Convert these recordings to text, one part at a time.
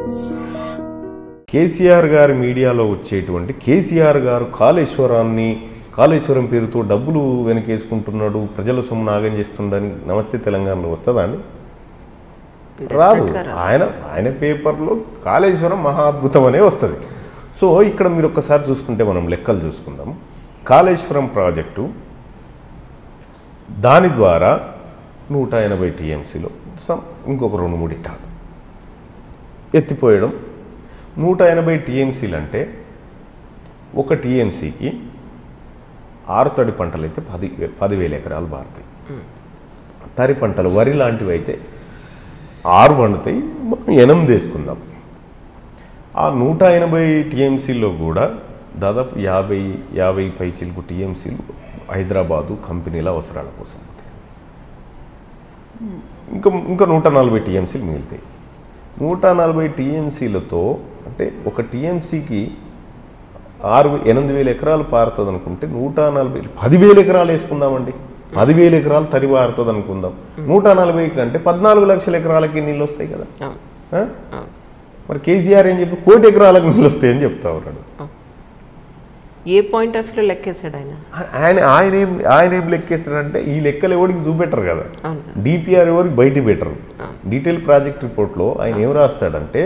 కేసీఆర్ గారి మీడియాలో వచ్చేటువంటి కేసీఆర్ గారు కాళేశ్వరాన్ని కాళేశ్వరం పేరుతో డబ్బులు వెనకేసుకుంటున్నాడు ప్రజల సొమ్ము నాగం చేస్తుండని నమస్తే తెలంగాణలో వస్తుందా అండి రాదు ఆయన ఆయన పేపర్లో కాళేశ్వరం మహా అద్భుతం అనే వస్తుంది సో ఇక్కడ మీరు ఒక్కసారి చూసుకుంటే మనం లెక్కలు చూసుకుందాం కాళేశ్వరం ప్రాజెక్టు దాని ద్వారా నూట ఎనభై టీఎంసీలో సమ్ ఇంకొక రెండు మూడు ఇట్టాడు ఎత్తిపోయడం నూట ఎనభై టీఎంసీలు అంటే ఒక టీఎంసీకి ఆరు తడి పంటలు అయితే పది పదివేల ఎకరాలు బారుతాయి తరి పంటలు వరి లాంటివి అయితే ఆరు పండుతాయి మనం ఎనిమిది వేసుకుందాం ఆ నూట ఎనభై టీఎంసీలో కూడా దాదాపు యాభై యాభై పైచిలకు టీఎంసీలు హైదరాబాదు కంపెనీల అవసరాల కోసం పోతాయి. ఇంకా ఇంకా నూట నలభై టీఎంసీలు మిగులుతాయి నూట నలభై టీఎంసీలతో అంటే ఒక టీఎంసీకి ఆరు ఎనిమిది వేల ఎకరాలు పారుతుంది అనుకుంటే నూట నలభై పదివేల ఎకరాలు వేసుకుందామండి పదివేల ఎకరాలు తరి పారుతుంది అనుకుందాం నూట నలభై అంటే పద్నాలుగు లక్షల ఎకరాలకి నీళ్ళు వస్తాయి కదా అవును ఆ? అవును మరి కేసీఆర్ ఏం చెప్పి కోటి ఎకరాలకు నీళ్ళు వస్తాయని చెప్తా ఉన్నాడు ఏ పాయింట్ ఆఫ్ వ్యూలో లెక్కేశాడు ఆయన ఆయన ఆయన ఏం ఆయన ఏం లెక్కేస్తాడంటే ఈ లెక్కలు ఎవరికి చూపెట్టరు కదా అవును డిపిఆర్ ఎవరికి బయట పెట్టరు డీటెయిల్ ప్రాజెక్ట్ రిపోర్ట్లో ఆయన ఏం రాస్తాడంటే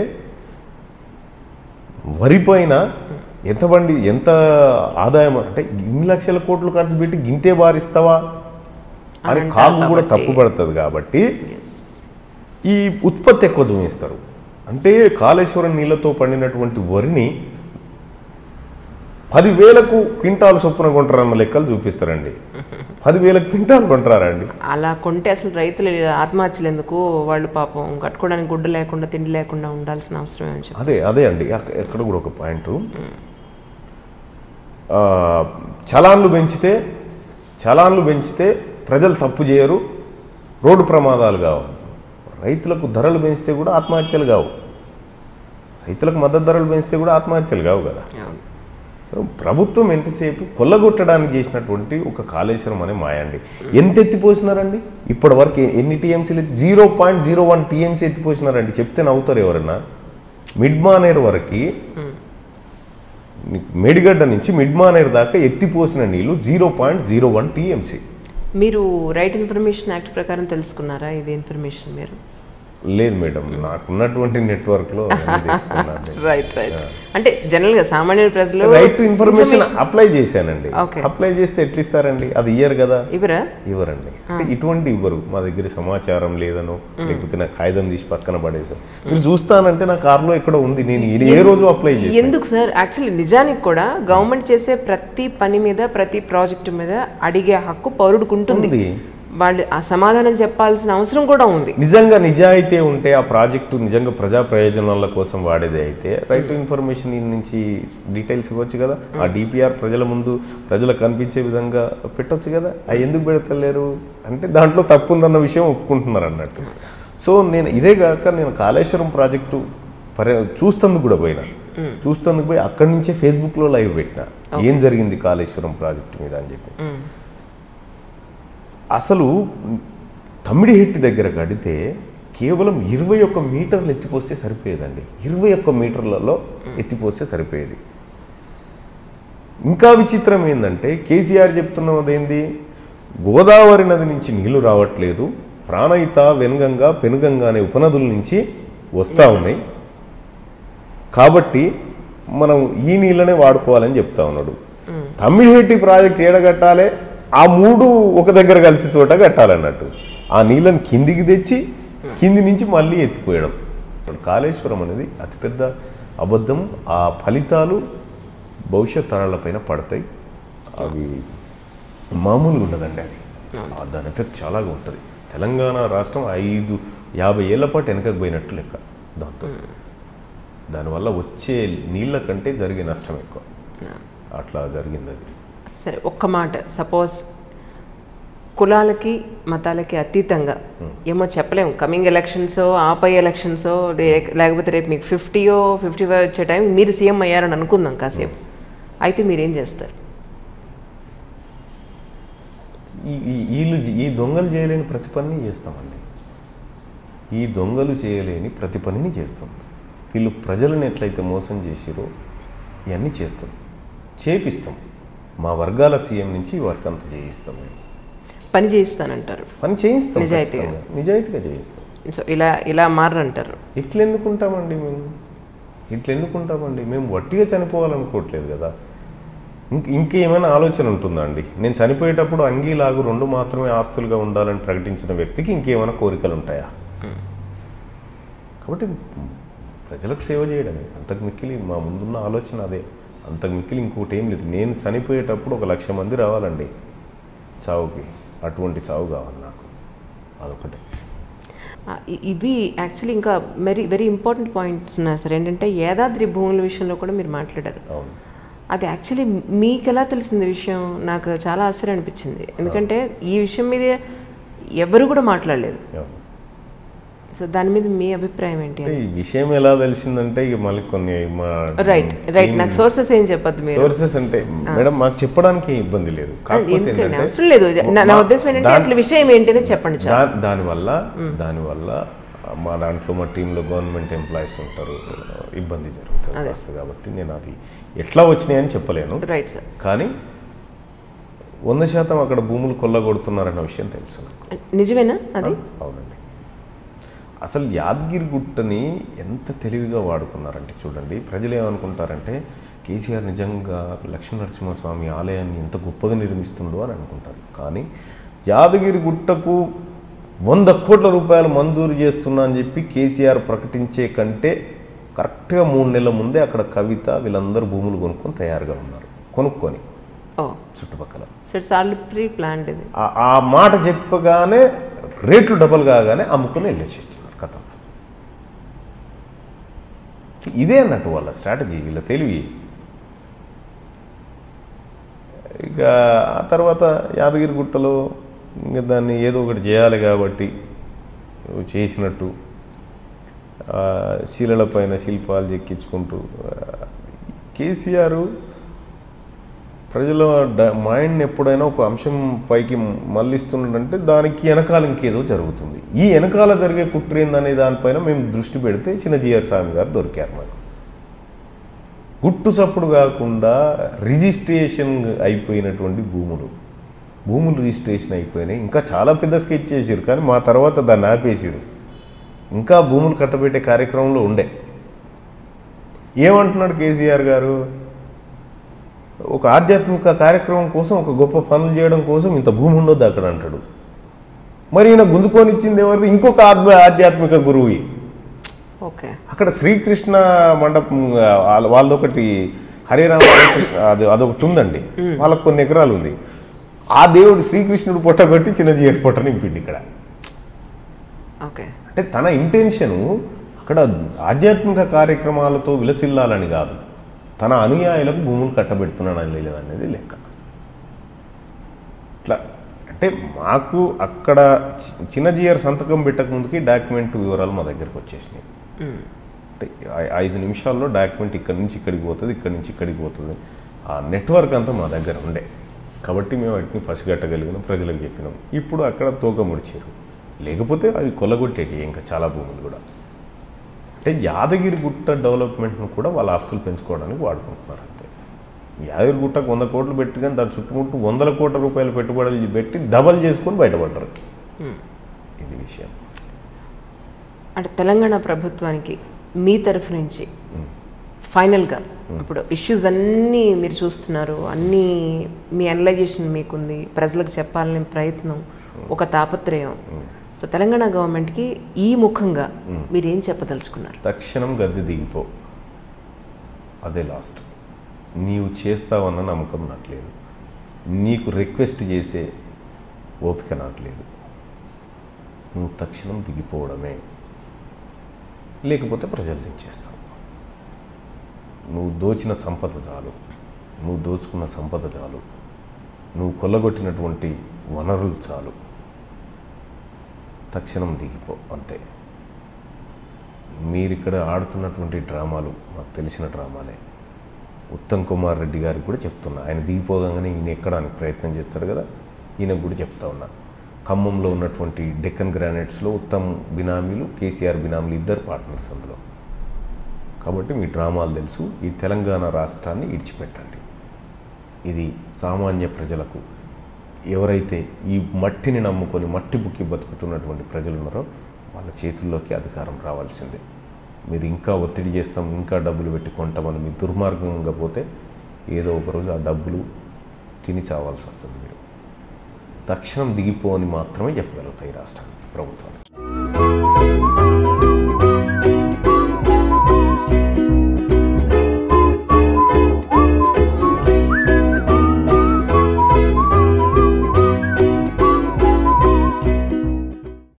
వరి పైన ఎంత బండి ఎంత ఆదాయం అంటే ఇన్ని లక్షల కోట్లు ఖర్చు పెట్టి గింతే బారిస్తావా అని అని కాగు అంటారు కూడా కాబట్టి. తప్పు పడుతుంది కాబట్టి Yes. ఈ ఉత్పత్తి ఎక్కువ చూపిస్తారు అంటే కాళేశ్వరం నీళ్ళతో పండినటువంటి వరిని పదివేలకు క్వింటాలు చొప్పున కొంటారన్న లెక్కలు చూపిస్తారండి పదివేల క్వింటాలు కొంటారండి అలా కొంటే అసలు రైతులు ఆత్మహత్యలు ఎందుకు వాళ్ళు పాపం కట్టుకోవడానికి గుడ్డ లేకుండా తిండి లేకుండా ఉండాల్సిన అవసరం ఏమని చెప్పి అదే అదే అండి అక్క- ఎక్కడ కూడా ఒక పాయింట్ చలాన్లు పెంచితే చలాన్లు పెంచితే ప్రజలు తప్పు చేయరు రోడ్డు ప్రమాదాలు కావు రైతులకు ధరలు పెంచితే కూడా ఆత్మహత్యలు కావు రైతులకు మద్దతు ధరలు పెంచితే కూడా ఆత్మహత్యలు కావు కదా అవును. సో ప్రభుత్వం ఎంతసేపు కొల్లగొట్టడానికి చేసినటువంటి ఒక కాళేశ్వరం అనే మాయండి ఎంత ఎత్తిపోసినారండి ఇప్పటి వరకు ఎ- ఎన్ని టీఎంసీలు zero point zero one TMC ఎత్తిపోసినారండి చెప్తే నవ్వుతారు ఎవరన్నా మిడ్ మానేర్ వరకు మేడిగడ్డ నుంచి మిడ్ మానేర్ దాకా ఎత్తిపోసిన నీళ్లు zero point zero one TMC మీరు రైట్ ఇన్ఫర్మేషన్ యాక్ట్ ప్రకారం తెలుసుకున్నారా ఇది ఇన్ఫర్మేషన్ మీరు లేదు మేడం నాకున్నటువంటి నెట్వర్క్లో తీసుకున్నాను నేను. రైట్ రైట్ అంటే జనరల్ గా సామాన్య ప్రజలు రైట్ టు ఇన్ఫర్మేషన్ అప్లై చేశానండి Okay. అప్లై చేస్తే ఎట్లా ఇస్తారండి అది ఇయ్యరు కదా ఇవరా ఇవ్వరండి అంటే ఇటువంటి ఇవ్వరు మా దగ్గర సమాచారం లేదనో లేకపోతే నా కాగితం తీసి పక్కన పడేసాను మీరు చూస్తానంటే నా కార్లో ఇక్కడ ఉంది నేను ఈ- ఏ రోజు అప్లై చేసి ఎందుకు సార్ యాక్చువల్లీ నిజానికి కూడా గవర్నమెంట్ చేసే ప్రతి పని మీద ప్రతి ప్రాజెక్టు మీద అడిగే హక్కు పౌరుడికి ఉంటుంది ఉంది. వాళ్ళు ఆ సమాధానం చెప్పాల్సిన అవసరం కూడా ఉంది నిజంగా నిజాయితీ ఉంటే ఆ ప్రాజెక్టు నిజంగా ప్రజా ప్రయోజనాల కోసం వాడేదే అయితే రైట్ టు ఇన్ఫర్మేషన్ నుంచి డీటెయిల్స్ ఇవ్వచ్చు కదా ఆ డిపిఆర్ ప్రజల ముందు ప్రజలకు కనిపించే విధంగా పెట్టొచ్చు కదా అది ఎందుకు పెడతలేరు అంటే దాంట్లో తప్పు ఉందన్న విషయం ఒప్పుకుంటున్నారు అన్నట్టు సో నేను ఇదే కాక నేను కాళేశ్వరం ప్రాజెక్టు పర్య చూస్తందుకు కూడా పోయినా చూస్తందుకు పోయి అక్కడి నుంచే ఫేస్బుక్లో లైవ్ పెట్టిన ఏం జరిగింది కాళేశ్వరం ప్రాజెక్టు మీద అని చెప్పి అసలు తమ్మిడిహెట్టి దగ్గర కడితే కేవలం ఇరవై ఒక్క మీటర్లు ఎత్తిపోస్తే సరిపోయేదండి ఇరవై ఒక్క మీటర్లలో ఎత్తిపోస్తే సరిపోయేది ఇంకా విచిత్రం ఏంటంటే కేసీఆర్ చెప్తున్నది ఏంది గోదావరి నది నుంచి నీళ్లు రావట్లేదు ప్రాణహిత వెనుగంగా పెనుగంగా అనే ఉపనదుల నుంచి వస్తూ ఉన్నాయి కాబట్టి మనం ఈ నీళ్ళనే వాడుకోవాలని చెప్తా ఉన్నాడు తమ్మిడిహెట్టి ప్రాజెక్ట్ ఏడగట్టాలి ఆ మూడు ఒక దగ్గర కలిసి చోట కట్టాలన్నట్టు ఆ నీళ్ళని కిందికి తెచ్చి కింది నుంచి మళ్ళీ ఎత్తిపోయడం ఇప్పుడు కాళేశ్వరం అనేది అతిపెద్ద అబద్ధం ఆ ఫలితాలు భవిష్యత్ తరాలపైన పడతాయి అవి మామూలుగా ఉండదండి అది ఆ దాని ఎఫెక్ట్ చాలాగా ఉంటుంది తెలంగాణ రాష్ట్రం ఐదు యాభై ఏళ్ల పాటు వెనకకు పోయినట్టు లెక్క దాంతో దానివల్ల వచ్చే నీళ్ళ కంటే జరిగే నష్టం ఎక్కువ అట్లా జరిగింది అది సరే ఒక్క మాట సపోజ్ కులాలకి మతాలకి అతీతంగా ఏమో చెప్పలేము కమింగ్ ఎలక్షన్స్ ఆపై ఎలక్షన్స్ లేకపోతే రేపు మీకు ఫిఫ్టీయో ఫిఫ్టీ ఫైవ్ వచ్చే టైం మీరు సీఎం అయ్యారని అనుకుందాం కాసేపు అయితే మీరేం చేస్తారు ఈ ఈ- వీళ్ళు జీ- ఈ దొంగలు చేయలేని ప్రతి పనిని చేస్తామండి ఈ దొంగలు చేయలేని ప్రతి పనిని చేస్తాం వీళ్ళు ప్రజలను ఎట్లయితే మోసం చేసిరో ఇవన్నీ చేస్తాం చేపిస్తాం మా వర్గాల సీఎం నుంచి ఈ వర్క్ అంతా చేయిస్తాం మేము పని చేయిస్తానంటారు పని చేయిస్తాం నిజాయితీగా. ఖచ్చితంగా. నిజాయితీగా చేయిస్తాం సో ఇలా ఇలా మారంటారు ఇట్లా ఎందుకుంటామండి మేము ఇట్లా ఎందుకుంటామండి మేము వట్టిగా చనిపోవాలనుకోవట్లేదు కదా ఇంక ఇంకేమైనా ఆలోచన ఉంటుందా అండి నేను చనిపోయేటప్పుడు అంగీలాగు రెండు మాత్రమే ఆస్తులుగా ఉండాలని ప్రకటించిన వ్యక్తికి ఇంకేమైనా కోరికలు ఉంటాయా కాబట్టి ప్రజలకు సేవ చేయడమే అంతకు మిక్కిలి మా ముందున్న ఆలోచన అదే అంతకు మిక్కిలి ఇంకోటి ఏం లేదు నేను చనిపోయేటప్పుడు ఒక లక్ష మంది రావాలండి చావుకి అటువంటి చావు కావాలి నాకు అదొకటే ఆ, ఇ- ఇవి యాక్చువల్లీ ఇంకా వెరీ వెరీ ఇంపార్టెంట్ పాయింట్స్ ఉన్నాయి సార్ ఏంటంటే యాదాద్రి భూముల విషయంలో కూడా మీరు మాట్లాడారు అవును అది యాక్చువల్లీ మీకు ఎలా తెలిసింది విషయం నాకు చాలా ఆశ్చర్యం అనిపించింది ఎందుకంటే ఈ విషయం మీద ఎవరు కూడా మాట్లాడలేదు అవును సో దాని మీద మీ అభిప్రాయం ఏంటి అంటే ఈ విషయం ఎలా తెలిసిందంటే ఇక మళ్ళీ కొన్ని మా రైట్ రైట్ నాకు సోర్సెస్ ఏం చెప్పొద్దు మీరు సోర్సెస్ అంటే మేడం మాకు చెప్పడానికి ఇబ్బంది లేదు కాకపోతే ఎందుకండి ఏంటంటే అవసరం లేదు నా- నా ఉద్దేశం ఏంటంటే దా- అసలు విషయం ఏంటనే చెప్పండి చాలు దా- దానివల్ల దానివల్ల మా దాంట్లో మా టీంలో గవర్నమెంట్ ఎంప్లాయీస్ ఉంటారు ఇబ్బంది జరుగుతుంది కాస్త కాబట్టి నేను అది ఎట్లా వచ్చినాయని చెప్పలేను రైట్ సార్ కానీ వంద శాతం అక్కడ భూములు కొల్లగొడుతున్నారన్న విషయం తెలుసు నాకు. నిజమేనా అది అవునండి అసలు యాదగిరి గుట్టని ఎంత తెలివిగా వాడుకున్నారంటే చూడండి ప్రజలు ఏమనుకుంటారంటే కేసీఆర్ నిజంగా లక్ష్మీ నరసింహస్వామి ఆలయాన్ని ఎంత గొప్పగా నిర్మిస్తుండో అని అనుకుంటారు కానీ యాదగిరి గుట్టకు వంద కోట్ల రూపాయలు మంజూరు చేస్తున్నా అని చెప్పి కేసీఆర్ ప్రకటించే కంటే కరెక్ట్గా మూడు నెలల ముందే అక్కడ కవిత వీళ్ళందరూ భూములు కొనుక్కొని తయారుగా ఉన్నారు కొనుక్కొని ఓ చుట్టుపక్కల so it's all pre planned ఇది ఆ- ఆ మాట చెప్పగానే రేట్లు డబల్ కాగానే అమ్ముకుని వెళ్ళేసేస్తున్నారు కథ ఇదే అన్నట్టు వాళ్ళ స్ట్రాటజీ వీళ్ళ తెలివి ఇక ఆ తర్వాత యాదగిరి గుట్టలో ఇంకా దాన్ని ఏదో ఒకటి చేయాలి కాబట్టి చేసినట్టు ఆ, శిలల పైన శిల్పాలు చెక్కించుకుంటూ ఆ, కేసీఆర్ ప్రజల డ- మైండ్ని ఎప్పుడైనా ఒక అంశం పైకి మళ్ళిస్తున్నాడంటే దానికి వెనకాల ఇంకేదో జరుగుతుంది ఈ వెనకాల జరిగే కుట్ర ఏందనే దానిపైన మేము దృష్టి పెడితే చిన్న జిఆర్ స్వామి గారు దొరికారు మాకు గుట్టు చప్పుడు కాకుండా రిజిస్ట్రేషన్ అయిపోయినటువంటి భూములు భూములు రిజిస్ట్రేషన్ అయిపోయినాయి ఇంకా చాలా పెద్ద స్కెచ్ చేసారు కానీ మా తర్వాత దాన్ని ఆపేసారు ఇంకా భూములు కట్టబెట్టే కార్యక్రమంలో ఉండే ఏమంటున్నాడు కేసీఆర్ గారు ఒక ఆధ్యాత్మిక కార్యక్రమం కోసం ఒక గొప్ప పనులు చేయడం కోసం ఇంత భూమి ఉండొద్దు అక్కడ అంటాడు మరి ఈయన గుంజుకొని ఇచ్చింది ఎవరిది ఇంకొక ఆధ్య ఆధ్యాత్మిక గురువు ఓకే అక్కడ శ్రీకృష్ణ మండపం ఆ, వాళ్ళ- వాళ్ళదొకటి హరిరామ హరికృష్ణ అది అదొకటి ఉందండి వాళ్ళకి కొన్ని ఎకరాలు ఉంది ఆ దేవుడు శ్రీకృష్ణుడు పొట్ట కొట్టి చిన్నజీవి పొట్ట నింపిండి ఇక్కడ ఓకే అంటే తన ఇంటెన్షను అక్కడ ఆధ్యాత్మిక కార్యక్రమాలతో విలసిల్లాలని కాదు తన అనుయాయులకు భూములు కట్టబెడుతున్నాడని లేదనేది లెక్క ఇట్లా అంటే మాకు అక్కడ చి- చిన్నజీయర్ సంతకం పెట్టక ముందుకి డాక్యుమెంట్ వివరాలు మా దగ్గరికి వచ్చేసినాయి అంటే ఐ- ఐదు నిమిషాల్లో డాక్యుమెంట్ ఇక్కడి నుంచి ఇక్కడికి పోతుంది ఇక్కడి నుంచి ఇక్కడికి పోతుంది ఆ నెట్వర్క్ అంతా మా దగ్గర ఉండే కాబట్టి మేము వాటిని పసిగట్టగలిగినాం ప్రజలకు చెప్పినాం ఇప్పుడు అక్కడ తోక ముడిచారు లేకపోతే అవి కొల్లగొట్టేటి ఇంకా చాలా భూములు కూడా అంటే యాదగిరి గుట్ట డెవలప్మెంట్ను కూడా వాళ్ళ ఆస్తులు పెంచుకోవడానికి వాడుకుంటున్నారు అంతే యాదగిరి గుట్టకు వంద కోట్లు పెట్టి కానీ దాని చుట్టుముట్టు వందల కోట్ల రూపాయలు పెట్టుబడులు పెట్టి డబల్ చేసుకొని బయటపడ్డారు ఇది విషయం అంటే తెలంగాణ ప్రభుత్వానికి మీ తరఫు నుంచి ఫైనల్గా ఇప్పుడు ఇష్యూస్ అన్నీ మీరు చూస్తున్నారు అన్నీ మీ అనలైజేషన్ మీకుంది ప్రజలకు చెప్పాలనే ప్రయత్నం ఒక తాపత్రయం సో తెలంగాణ గవర్నమెంట్కి ఈ ముఖంగా మీరు ఏం చెప్పదలుచుకున్నారు తక్షణం గద్దె దిగిపో అదే లాస్ట్ నీవు చేస్తావన్న నమ్మకం నాకు లేదు నీకు రిక్వెస్ట్ చేసే ఓపిక నాకు లేదు నువ్వు తక్షణం దిగిపోవడమే లేకపోతే ప్రజలు దించేస్తావు నువ్వు దోచిన సంపద చాలు నువ్వు దోచుకున్న సంపద చాలు నువ్వు కొల్లగొట్టినటువంటి వనరులు చాలు తక్షణం దిగిపో అంతే మీరు ఇక్కడ ఆడుతున్నటువంటి డ్రామాలు మాకు తెలిసిన డ్రామాలే ఉత్తమ్ కుమార్ రెడ్డి గారికి కూడా చెప్తున్నా ఆయన దిగిపోగానే ఈయన ఎక్కడానికి ప్రయత్నం చేస్తాడు కదా ఈయనకు కూడా చెప్తా ఉన్నా ఖమ్మంలో ఉన్నటువంటి డెక్కన్ గ్రానైట్స్లో ఉత్తమ్ బినామీలు కేసీఆర్ బినామీలు ఇద్దరు పార్ట్నర్స్ అందులో కాబట్టి మీ డ్రామాలు తెలుసు ఈ తెలంగాణ రాష్ట్రాన్ని ఇడిచిపెట్టండి ఇది సామాన్య ప్రజలకు ఎవరైతే ఈ మట్టిని నమ్ముకొని మట్టి బుక్కి బతుకుతున్నటువంటి ప్రజలు ఉన్నారో వాళ్ళ చేతుల్లోకి అధికారం రావాల్సిందే మీరు ఇంకా ఒత్తిడి చేస్తాం ఇంకా డబ్బులు పెట్టి కొంటామని మీ దుర్మార్గంగా పోతే ఏదో ఒకరోజు ఆ డబ్బులు తిని చావాల్సి వస్తుంది మీరు తక్షణం దిగిపో అని మాత్రమే చెప్పగలుగుతాయి ఈ రాష్ట్రానికి ప్రభుత్వానికి